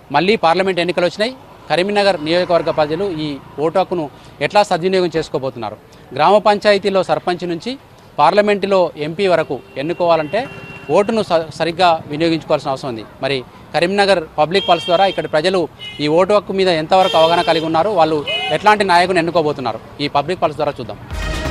మళ్ళీ పార్లమెంట్ ఎన్నికలు వచ్చినాయి కరీంనగర్ నియోజకవర్గ ప్రజలు ఈ ఓటు హక్కును ఎట్లా సద్వినియోగం చేసుకోబోతున్నారు గ్రామ పంచాయతీలో సర్పంచ్ నుంచి పార్లమెంటులో ఎంపీ వరకు ఎన్నుకోవాలంటే ఓటును స- సరిగ్గా వినియోగించుకోవాల్సిన అవసరం ఉంది మరి కరీంనగర్ పబ్లిక్ పల్స్ ద్వారా ఇక్కడ ప్రజలు ఈ ఓటు హక్కు మీద ఎంతవరకు అవగాహన కలిగి ఉన్నారు వాళ్ళు ఎట్లాంటి నాయకుని ఎన్నుకోబోతున్నారు ఈ పబ్లిక్ పల్స్ ద్వారా చూద్దాం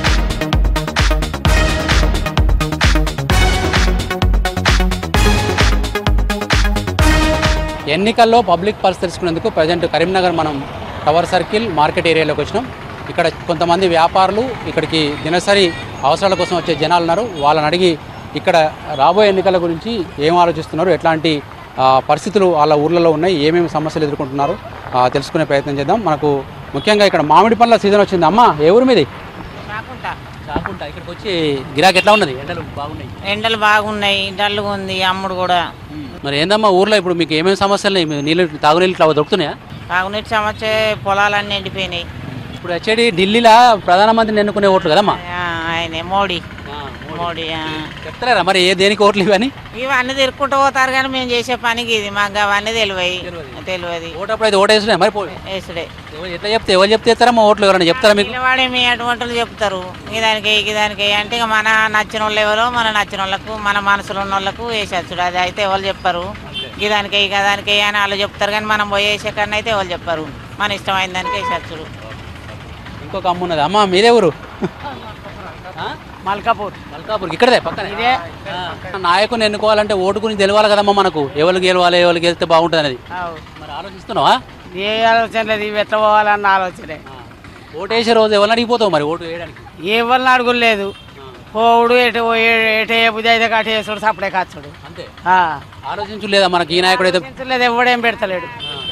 ఎన్నికల్లో పబ్లిక్ పల్స్ తెలుసుకునేందుకు ప్రజెంట్ కరీంనగర్ మనం టవర్ సర్కిల్ మార్కెట్ ఏరియాలోకి వచ్చినాం ఇక్కడ కొంతమంది వ్యాపారులు ఇక్కడికి దినసరి అవసరాల కోసం వచ్చే జనాలు ఉన్నారు వాళ్ళని అడిగి ఇక్కడ రాబోయే ఎన్నికల గురించి ఏం ఆలోచిస్తున్నారు ఎట్లాంటి ఆ, పరిస్థితులు వాళ్ళ ఊర్లలో ఉన్నాయి ఏమేమి సమస్యలు ఎదుర్కొంటున్నారు ఆ, తెలుసుకునే ప్రయత్నం చేద్దాం మనకు ముఖ్యంగా ఇక్కడ మామిడి పండ్ల సీజన్ వచ్చింది అమ్మా ఏ ఊరు మీది కాకుండా చాకుంటా ఇక్కడికి వచ్చి గిరాకీ ఎట్లా ఉన్నది ఎండలు బాగున్నాయి ఎండలు బాగున్నాయి డల్లుగా ఉంది అమ్ముడు కూడా మరి ఏందమ్మా ఊర్లో ఇప్పుడు మీకు ఏమేమి సమస్యలు ఉన్నాయి మీ నీళ్ళు తాగునీళ్ళు ఇట్లా దొరుకుతున్నాయా తాగునీటి సమస్య పొలాలన్నీ ఎండిపోయినాయి ఇప్పుడు వచ్చేది ఢిల్లీలో ప్రధానమంత్రిని ఎన్నుకునే ఓట్లు కదమ్మా ఆ, ఆయనే మోడీ మోడీ ఆ. చెప్తలేరా మరి ఏ దేనికి ఓట్లు ఇవని ఇవన్నీ తిరుక్కుంటూ పోతారు కానీ మేము చేసే పనికి ఇది మాకు అవన్నీ తెలివయి తెలియదు ఓటు అప్పుడు అయితే ఓటు వేసుడే మరి పో- వేసుడే ఎవరు ఎట్లా చెప్తే ఎవరు చెప్తే ఇస్తారా మా ఓట్లు ఎవరైనా చెప్తారా మీకు పిల్లవాడే మీ అటువంటిలు చెప్తారు ఈ దానికి ఈ దానికి అంటే ఇక మన నచ్చిన వాళ్ళు ఎవరో మన నచ్చిన వాళ్ళకు మన మనసులో ఉన్న వాళ్ళకు వేసేచ్చుడు అది అయితే ఎవరు చెప్పరు ఈ దానికి ఈ దానికి అని వాళ్ళు చెప్తారు కానీ మనం పోయి వేసే కన్నా అయితే ఎవరు చెప్పరు మన ఇష్టమైన దానికి వేసేచ్చుడు ఇంకొక అమ్మ ఉన్నది అమ్మ మీదే ఊరు ఆ? మల్కాపూర్ మల్కాపూర్ ఇక్కడదే పక్కన ఇదే నాయకుని ఎన్నుకోవాలంటే ఓటు గురించి తెలియాలి కదమ్మా మనకు ఎవరు గెలవాలి ఎవరు గెలిస్తే బాగుంటుంది అనేది మరి ఆలోచిస్తున్నావా ఏ ఆలోచన లేదు ఇవి ఎట్లా పోవాలన్న ఆలోచనే ఓటు వేసే రోజు ఎవరిని అడిగిపోతావు మరి ఓటు వేయడానికి ఎవరిని అడుగులేదు పోవుడు ఎటు ఏ- ఎటు ఏ బుద్ధి అయితే కట్ట వేసుడు సప్పుడే కాచుడు అంతే ఆ. ఆలోచించు లేదా మనకి ఈ నాయకుడు అయితే లేదు ఎవడేం పెడతలేడు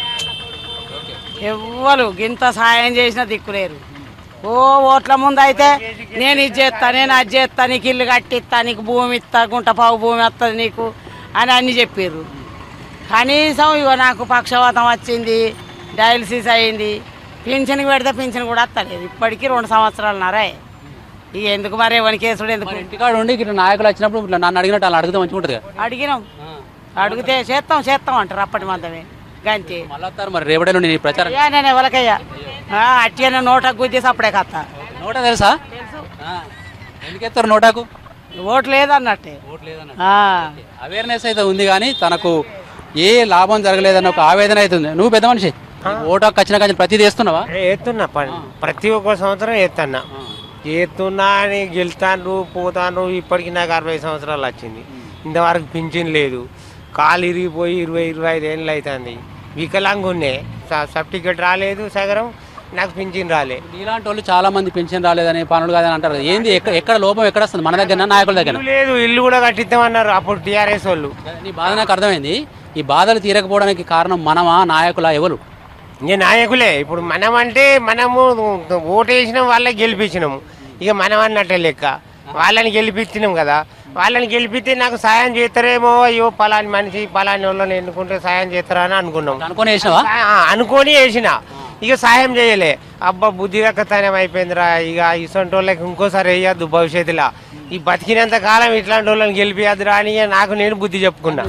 ఎవ్వరు గింత సాయం చేసినా దిక్కులేరు ఓ ఓట్ల ముందు అయితే నేను ఇది చేస్తా నేను అది చేస్తా నీకు ఇల్లు కట్టిస్తా నీకు భూమి ఇస్తా గుంట పావు భూమి వస్తుంది నీకు అని అన్ని చెప్పారు కనీసం ఇగో నాకు పక్షవాతం వచ్చింది డయాలసిస్ అయింది పింఛన్కి పెడితే పింఛన్ కూడా వస్తలేదు ఇప్పటికీ రెండు సంవత్సరాలు నరే ఇక ఎందుకు మరి ఎవరికి కేసుడు ఎందుకు మరి ఇంటికాడ ఉండి ఇట్లా నాయకులు వచ్చినప్పుడు ఇట్లా నన్ను అడిగినట్టు వాళ్ళు అడిగితే మంచిగా ఉంటుంది కదా అడిగినాం అడిగితే చేస్తాం చేస్తాం అంటారు అప్పటి మందమే గంతే మళ్ళీ వస్తారు మరి రేపటిలో నేను ఈ ప్రచారం అయ్యా నేను ఎవరికయ్యా అట్టిగా నోటకు గుద్దేసి అప్పుడే కత్తా నోటా తెలుసా ఆ. ఎందుకు ఎత్తారు నోటాకు ఓటు లేదన్నట్టే ఓటు లేదన్న ఆ. అవేర్నెస్ అయితే ఉంది కానీ తనకు ఏ లాభం జరగలేదన్న ఒక ఆవేదన అయితే ఉంది నువ్వు పెద్ద మనిషి ఓటు హక్కు వచ్చిన కానీ ప్రతిదీ చేస్తున్నావా ఎత్తున్నా పని ప్రతి ఒక్క సంవత్సరం ఎత్తన్నా ఎత్తున్నా అని గెలుతాను పోతాను ఇప్పటికి నాకు అరవై సంవత్సరాలు వచ్చింది ఇంతవరకు పింఛన్ లేదు కాలు ఇరిగిపోయి ఇరవై ఇరవై ఐదు ఏళ్ళు అవుతుంది వికలాంగున్నే సర్టిఫికెట్ రాలేదు సగరం నాకు పింఛన్ రాలే నీలాంటి వాళ్ళు చాలా మంది పెన్షన్ రాలేదని పనులు కాదని అంటారు కదా. ఏంది ఎక్కడ ఎక్కడ లోపం ఎక్కడ వస్తుంది మన దగ్గర నాయకుల దగ్గర ఇల్లు లేదు ఇల్లు కూడా కట్టిద్దామన్నారు అప్పుడు టీఆర్ఎస్ వాళ్ళు నీ బాధ నాకు అర్థమైంది ఈ బాధలు తీరకపోవడానికి కారణం మనమా నాయకులా ఎవరు ఇంక నాయకులే ఇప్పుడు మనం అంటే మనము ఓటు వేసినాం వాళ్ళే గెలిపించినాము ఇక మనం అన్నట్టే లెక్క వాళ్ళని గెలిపించినాం కదా వాళ్ళని గెలిపిస్తే నాకు సాయం చేస్తారేమో అయ్యో పలాని మనిషి పలాని వాళ్ళని ఎన్నుకుంటే సాయం చేస్తారా అని అనుకున్నాం అనుకొని వేసినావా ఆ, అనుకొని వేసిన ఇక సాయం చేయలే అబ్బా బుద్ధి రక్కతనం అయిపోయిందిరా ఇక ఇసొంటి వాళ్ళకి ఇంకోసారి వేయద్దు భవిష్యత్తులో ఈ బతికినంత కాలం ఇట్లాంటి వాళ్ళని గెలిపియద్దురా అని ఇక నాకు నేను బుద్ధి చెప్పుకున్నా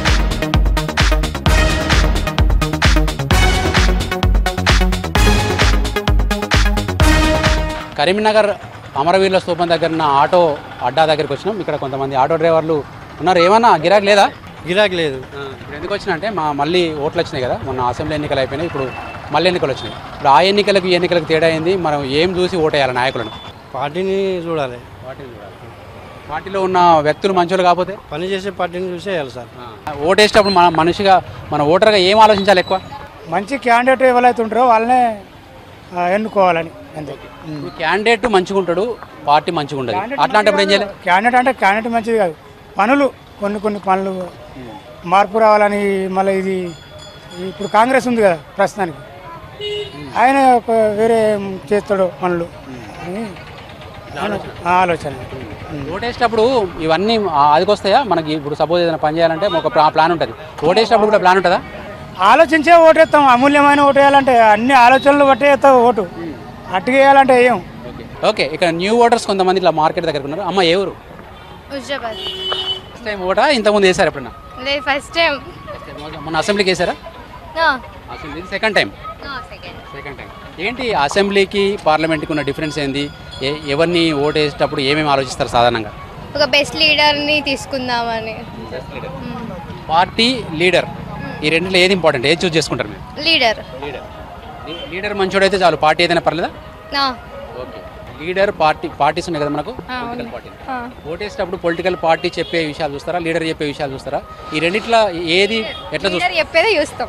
కరీంనగర్ అమరవీరుల స్తూపం దగ్గర ఉన్న ఆటో అడ్డా దగ్గరికి వచ్చినాం ఇక్కడ కొంతమంది ఆటో డ్రైవర్లు ఉన్నారు ఏమన్నా గిరాక్ లేదా గిరాకీ లేదు ఇప్పుడు ఎందుకు వచ్చినా అంటే మా మళ్ళీ ఓట్లు వచ్చినాయి కదా మొన్న అసెంబ్లీ ఎన్నికలు అయిపోయినాయి ఇప్పుడు మళ్ళీ ఎన్నికలు వచ్చినాయి ఇప్పుడు ఆ ఎన్నికలకు ఈ ఎన్నికలకు తేడా అయింది మనం ఏం చూసి ఓటేయాలి నాయకులను పార్టీని చూడాలి పార్టీలో ఉన్న వ్యక్తులు మంచోళ్ళు కాకపోతే పని చేసే పార్టీని చూసే వేయాలి సార్ ఓటేసేటప్పుడు మన మనిషిగా మన ఓటర్గా ఏం ఆలోచించాలి ఎక్కువ మంచి క్యాండిడేట్ ఎవరైతే ఉంటారో వాళ్ళనే ఆ, ఎన్నుకోవాలని అంతే ఇప్పుడు క్యాండిడేట్ మంచిగా ఉంటాడు పార్టీ మంచిగా ఉండదు అట్లాంటప్పుడు ఏం చేయాలి క్యాండిడేట్ అంటే క్యాండిడేట్ మంచిది కాదు పనులు కొన్ని కొన్ని పనులు మార్పు రావాలని మళ్ళీ ఇది ఇప్పుడు కాంగ్రెస్ ఉంది కదా ప్రస్తుతానికి ఆయన ఒక వేరే చేస్తాడు పనులు అని ఆ ఆలోచన ఓటేసేటప్పుడు ఇవన్నీ అదికొస్తాయా మనకి ఇప్పుడు సపోజ్ ఏదైనా పని చేయాలంటే ఒక ప్లా- ప్లాన్ ఉంటుంది ఓటేసేటప్పుడు కూడా ప్లాన్ ఉంటుందా ఆలోచించే ఓటేస్తాం అమూల్యమైన ఓటు వేయాలంటే అన్ని ఆలోచనలు బట్టే వేస్తాం ఓటు అట్టుగా వేయాలంటే వేయం ఓకే ఇక్కడ న్యూ ఓటర్స్ కొంతమంది ఇట్లా మార్కెట్ దగ్గర ఉన్నారు అమ్మ ఏ ఊరు హుజరాబాద్ ఫస్ట్ టైం ఓటా ఇంతకుముందు వేసారు ఎప్పుడన్నా లేదు ఫస్ట్ టైం మొన్న అసెంబ్లీకి వేసారా assembly second time second second time ఏంటి అసెంబ్లీకి పార్లమెంట్కి ఉన్న డిఫరెన్స్ ఏంది ఏ- ఎవరిని ఓటేసేటప్పుడు ఏమేమి ఆలోచిస్తారు సాధారణంగా ఒక బెస్ట్ లీడర్ని తీసుకుందామని పార్టీ లీడర్ ఈ రెండిట్లో ఏది ఇంపార్టెంట్ ఏది చూస్ చేసుకుంటారు మీరు లీడర్ లీడర్ లీడర్ మంచోడైతే చాలు పార్టీ ఏదైనా పర్లేదా ఓకే లీడర్ పార్టీ పార్టీస్ ఉన్నాయి కదా మనకు పొలిటికల్ పార్టీ ఓటేసేటప్పుడు పొలిటికల్ పార్టీ చెప్పే విషయాలు చూస్తారా లీడర్ చెప్పే విషయాలు చూస్తారా ఈ రెండిట్లో ఏది ఎట్లా చూస్తారు లీడర్ చెప్పేదే చూస్తాం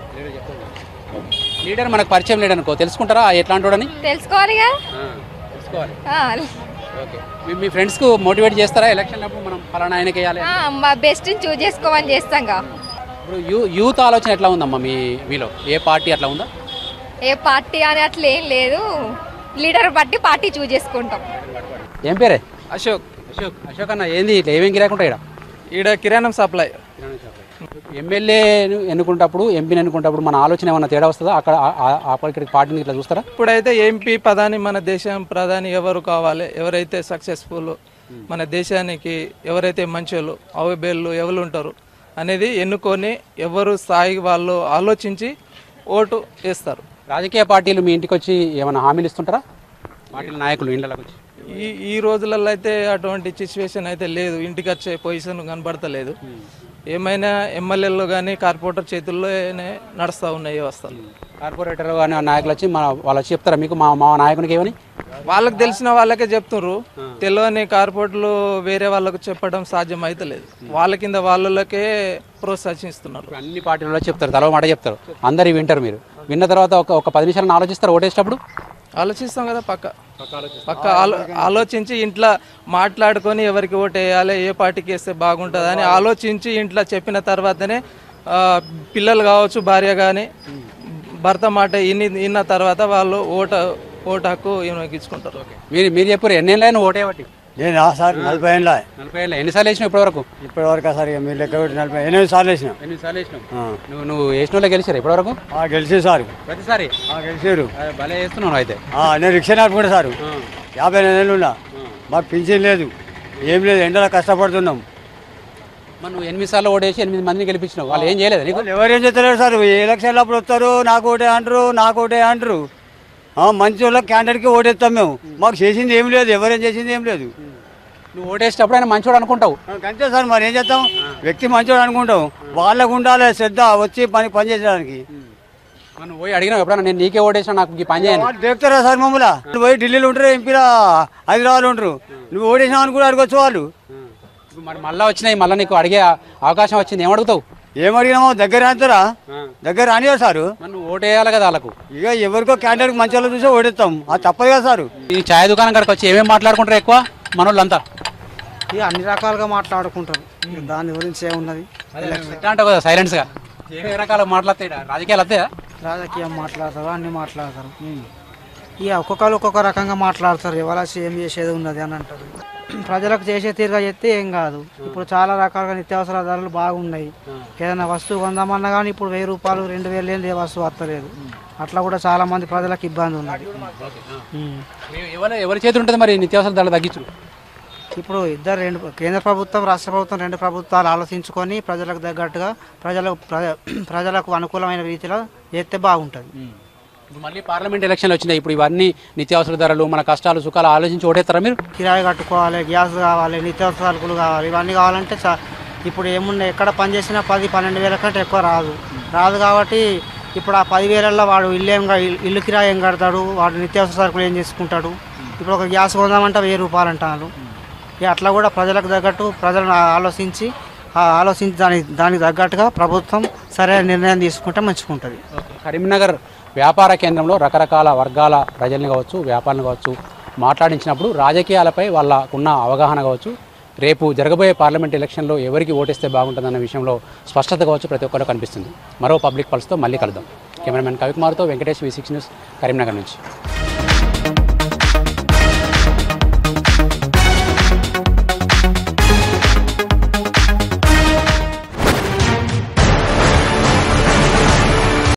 లీడర్ మనకు పరిచయం లేడు అనుకో తెలుసుకుంటారా ఎట్లాంటి వాడని తెలుసుకోవాలిగా తెలుసుకోవాలి ఆ, ఓకే మీ మీ ఫ్రెండ్స్కు మోటివేట్ చేస్తారా ఎలక్షన్ అప్పుడు మనం ఫలానా ఆయనకి వేయాలి ఆ, మా బెస్ట్ని చూస్ చేసుకోమని చేస్తాంగా ఇప్పుడు యూ యూత్ ఆలోచన ఎట్లా ఉందమ్మా మీ మీలో ఏ పార్టీ అట్లా ఉందా ఏ పార్టీ అని అట్లా ఏం లేదు లీడర్ బట్టి పార్టీ చూస్ చేసుకుంటాం ఏం పేరే అశోక్ అశోక్ అశోక్ అన్న ఏంది ఇట్లా ఏమేం గిరాకుంటా ఇక్కడ ఈడ కిరాణం సప్లై ఎమ్మెల్యేను ఎన్నుకుంటప్పుడు ఎంపీని ఎన్నుకుంటప్పుడు మన ఆలోచన ఏమన్నా తేడా వస్తుందా అక్కడ ఆ- ఆ- అక్కడికి పార్టీని ఇట్లా చూస్తారా ఇప్పుడైతే ఎంపీ ప్రధాని మన దేశం ప్రధాని ఎవరు కావాలి ఎవరైతే సక్సెస్ఫుల్ మన దేశానికి ఎవరైతే మంచోళ్ళు అవబేళ్ళు ఎవరు ఉంటారు అనేది ఎన్నుకొని ఎవరు స్థాయి వాళ్ళు ఆలోచించి ఓటు వేస్తారు రాజకీయ పార్టీలు మీ ఇంటికి వచ్చి ఏమైనా హామీలు ఇస్తుంటారా పార్టీల నాయకులు ఇండ్లకి వచ్చి ఈ ఈ రోజులలో అయితే అటువంటి సిచ్యువేషన్ అయితే లేదు ఇంటికి వచ్చే పొజిషన్ కనబడతలేదు ఏమైనా ఎమ్మెల్యేలు కానీ కార్పొరేటర్ చేతుల్లోనే నడుస్తూ ఉన్నాయి వ్యవస్థలు కార్పొరేటర్ కానీ ఆ నాయకులు వచ్చి మన వాళ్ళు వచ్చి చెప్తారా మీకు మా మా నాయకునికి ఏమని వాళ్ళకి తెలిసిన వాళ్ళకే చెప్తున్నారు తెలియని కార్పొరేట్లు వేరే వాళ్ళకు చెప్పడం సాధ్యం అయితలేదు వాళ్ళ కింద వాళ్ళకే ప్రోత్సహిస్తున్నారు ఇప్పుడు అన్ని పార్టీలలో చెప్తారు తలవ మాట చెప్తారు అందరు వింటారు మీరు విన్న తర్వాత ఒక ఒక పది నిమిషాలను ఆలోచిస్తారు ఓటేసేటప్పుడు ఆలోచిస్తాం కదా పక్క పక్క ఆలో ఆలోచించి ఇంట్లో మాట్లాడుకొని ఎవరికి ఓటు వేయాలి ఏ పార్టీకి వేస్తే బాగుంటుంది అని ఆలోచించి ఇంట్లో చెప్పిన తర్వాతనే ఆ, పిల్లలు కావచ్చు భార్య కానీ భర్త మాట ఇన్ని విన్న తర్వాత వాళ్ళు ఓటు ఓటు హక్కు వినియోగించుకుంటారు మీరు మీరు చెప్పారు ఎన్నేళ్ళైనా ఓటేవట్టి నేను సార్ నలభై ఏళ్ళ నలభై ఏళ్ళ ఎన్నిసార్లు వేసినావు ఇప్పటివరకు ఇప్పటి వరకు సార్ ఇక మీరు లెక్క పెట్టి నలభై ఎనిమిది సార్లు వేసిన ఎన్నిసార్లు వేసినావు నువ్వు నువ్వు వేసిన వాళ్ళే గెలిచారు ఇప్పటివరకు గెలిచి సార్ ప్రతిసారి ఆ, గెలిచారు ఆ, భలే వేస్తున్నావు అయితే ఆ, నేను రిక్షా నడుపుకుంటా సారు యాభై ఎనిమిది ఏళ్ళు ఉన్నా మాకు పింఛన్ లేదు ఏం లేదు ఎండలో కష్టపడుతున్నాం మరి నువ్వు ఎనిమిది సార్లు ఓటేసి ఎనిమిది మందిని గెలిపించినావు వాళ్ళు ఏం చేయలేదు నీకు వాళ్ళు ఎవరేం చెప్తలేరు సార్ ఏ ఎలక్షన్లు అప్పుడు వస్తారు నాకు ఓటే అంటారు నాకు ఓటే అంటారు ఆ, మంచి వాళ్ళ క్యాండిడేట్కి ఓటేస్తాం మేము మాకు చేసింది ఏం లేదు ఎవరేం చేసింది ఏం లేదు నువ్వు ఓటేసేటప్పుడు ఆయన మంచోడు అనుకుంటావు అంతే సార్ మరి ఏం చేస్తాం వ్యక్తి మంచోడు అనుకుంటాం వాళ్ళకు ఉండాలి శ్రద్ధ వచ్చి పని పని చేసేదానికి మనం పోయి అడిగినావు ఎప్పుడన్నా నేను నీకే ఓటేసినా నాకు ఈ పని చేయను వాళ్ళు దేకుతారా సార్ మమ్మల్ని నువ్వు పోయి ఢిల్లీలో ఉంటారు ఎంపీలా హైదరాబాద్లో ఉంటారు నువ్వు ఓడేసినావు అని కూడా అడగొచ్చు వాళ్ళు ఇప్పుడు మరి మళ్ళీ వచ్చినాయి మళ్ళీ నీకు అడిగే అవకాశం వచ్చింది ఏం అడుగుతావు ఏం అడిగినామో దగ్గర అంటారా దగ్గర అనియో సారు మరి నువ్వు ఓటేయాలి కదా వాళ్ళకు ఇక ఎవరికో క్యాండిడేట్ మంచి వాళ్ళు చూసి ఓడేస్తాం అది తప్పదు కదా సారు ఈ ఛాయ్ దుకాణం కాడికి వచ్చి ఏమేమి మాట్లాడుకుంటారు ఎక్కువ మనోళ్ళంతా ఇక అన్ని రకాలుగా మాట్లాడుకుంటారు ఇక దాని గురించి ఏమున్నది ఎట్లా అంటావు కదా సైలెన్స్గా ఏ రకాల మాట్లాడతాయి ఈడ? రాజకీయాలు వస్తాయా రాజకీయం మాట్లాడతారు అన్ని మాట్లాడతారు ఇక ఒక్కొక్కరు ఒక్కొక్క రకంగా మాట్లాడతారు ఎవరు ఏం చేసేది ఉన్నది అని అంటారు ప్రజలకు చేసే తీరుగా చెప్తే ఏం కాదు ఇప్పుడు చాలా రకాలుగా నిత్యావసర ధరలు బాగున్నాయి ఏదైనా వస్తువు కొందామన్నా కానీ ఇప్పుడు వెయ్యి రూపాయలు రెండు వేలు లేని ఏ వస్తువు వస్తలేదు అట్లా కూడా చాలా మంది ప్రజలకు ఇబ్బంది ఉన్నది ఉమ్. ఎ- ఎవరి ఎవరి చేతి ఉంటుంది మరి నిత్యావసర ధరలు తగ్గించు ఇప్పుడు ఇద్దరు రెండు కేంద్ర ప్రభుత్వం రాష్ట్ర ప్రభుత్వం రెండు ప్రభుత్వాలు ఆలోచించుకొని ప్రజలకు తగ్గట్టుగా ప్రజలకు ప్ర- ప్రజలకు అనుకూలమైన రీతిలో చేస్తే బాగుంటుంది ఇప్పుడు మళ్ళీ పార్లమెంట్ ఎలక్షన్లు వచ్చినాయి ఇప్పుడు ఇవన్నీ నిత్యావసర ధరలు మన కష్టాలు సుఖాలు ఆలోచించి ఓటేస్తారా మీరు కిరాయి కట్టుకోవాలి గ్యాస్ కావాలి నిత్యావసర సరుకులు కావాలి ఇవన్నీ కావాలంటే చా- ఇప్పుడు ఏమున్నాయి ఎక్కడ పని చేసినా పది పన్నెండు వేల కంటే ఎక్కువ రాదు రాదు కాబట్టి ఇప్పుడు ఆ పదివేలలో వాడు ఇల్లు ఏం క- ఇల్లు కిరాయి ఏం కడతాడు వాడు నిత్యావసర సరుకులు ఏం చేసుకుంటాడు ఇప్పుడు ఒక గ్యాస్ కొందామంటే వెయ్యి రూపాయలు అంటారు ఇక అట్లా కూడా ప్రజలకు తగ్గట్టు ప్రజలను ఆలోచించి ఆ ఆలోచించి దాని దానికి తగ్గట్టుగా ప్రభుత్వం సరైన నిర్ణయం తీసుకుంటే మంచిగుంటుంది కరీంనగర్ వ్యాపార కేంద్రంలో రకరకాల వర్గాల ప్రజల్ని కావచ్చు వ్యాపారులు కావచ్చు మాట్లాడించినప్పుడు రాజకీయాలపై వాళ్ళకున్న అవగాహన కావచ్చు రేపు జరగబోయే పార్లమెంట్ ఎలక్షన్లో ఎవరికి ఓటేస్తే బాగుంటుందన్న విషయంలో స్పష్టత కావచ్చు ప్రతి ఒక్కరు కనిపిస్తుంది మరో పబ్లిక్ పల్స్తో మళ్ళీ కలుద్దాం కెమెరామెన్ కవికుమార్తో Venkatesh V six news Karimnagar నుంచి